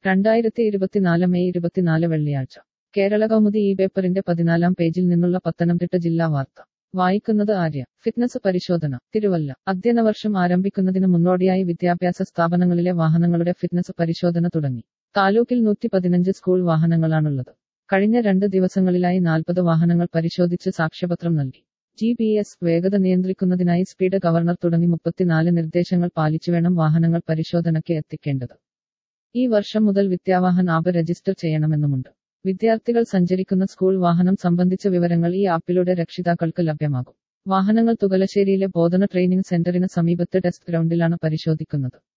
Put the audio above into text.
രണ്ടായിരത്തി ഇരുപത്തിനാല് മെയ് ഇരുപത്തിനാല് വെള്ളിയാഴ്ച കേരള കൗമുദി ഈ പേപ്പറിന്റെ പതിനാലാം പേജിൽ നിന്നുള്ള പത്തനംതിട്ട ജില്ലാ വാർത്ത വായിക്കുന്നത് ആര്യ ഫിറ്റ്നസ് പരിശോധന തിരുവല്ല അധ്യയന വർഷം ആരംഭിക്കുന്നതിന് മുന്നോടിയായി വിദ്യാഭ്യാസ സ്ഥാപനങ്ങളിലെ വാഹനങ്ങളുടെ ഫിറ്റ്നസ് പരിശോധന തുടങ്ങി താലൂക്കിൽ നൂറ്റി പതിനഞ്ച് സ്കൂൾ വാഹനങ്ങളാണുള്ളത് കഴിഞ്ഞ രണ്ട് ദിവസങ്ങളിലായി നാൽപ്പത് വാഹനങ്ങൾ പരിശോധിച്ച് സാക്ഷ്യപത്രം നൽകി ജി പി എസ് വേഗത നിയന്ത്രിക്കുന്നതിനായി സ്പീഡ് ഗവർണർ തുടങ്ങി മുപ്പത്തിനാല് നിർദ്ദേശങ്ങൾ പാലിച്ചു വേണം വാഹനങ്ങൾ പരിശോധനയ്ക്ക് എത്തിക്കേണ്ടത് ഈ വർഷം മുതൽ വിദ്യാവാഹൻ ആപ്പ് രജിസ്റ്റർ ചെയ്യണമെന്നുമുണ്ട് വിദ്യാർത്ഥികൾ സഞ്ചരിക്കുന്ന സ്കൂൾ വാഹനം സംബന്ധിച്ച വിവരങ്ങൾ ഈ ആപ്പിലൂടെ രക്ഷിതാക്കൾക്ക് ലഭ്യമാകും വാഹനങ്ങൾ തുകലശ്ശേരിയിലെ ബോധന ട്രെയിനിംഗ് സെന്ററിന് സമീപത്തെ ടെസ്റ്റ് ഗ്രൗണ്ടിലാണ് പരിശോധിക്കുന്നത്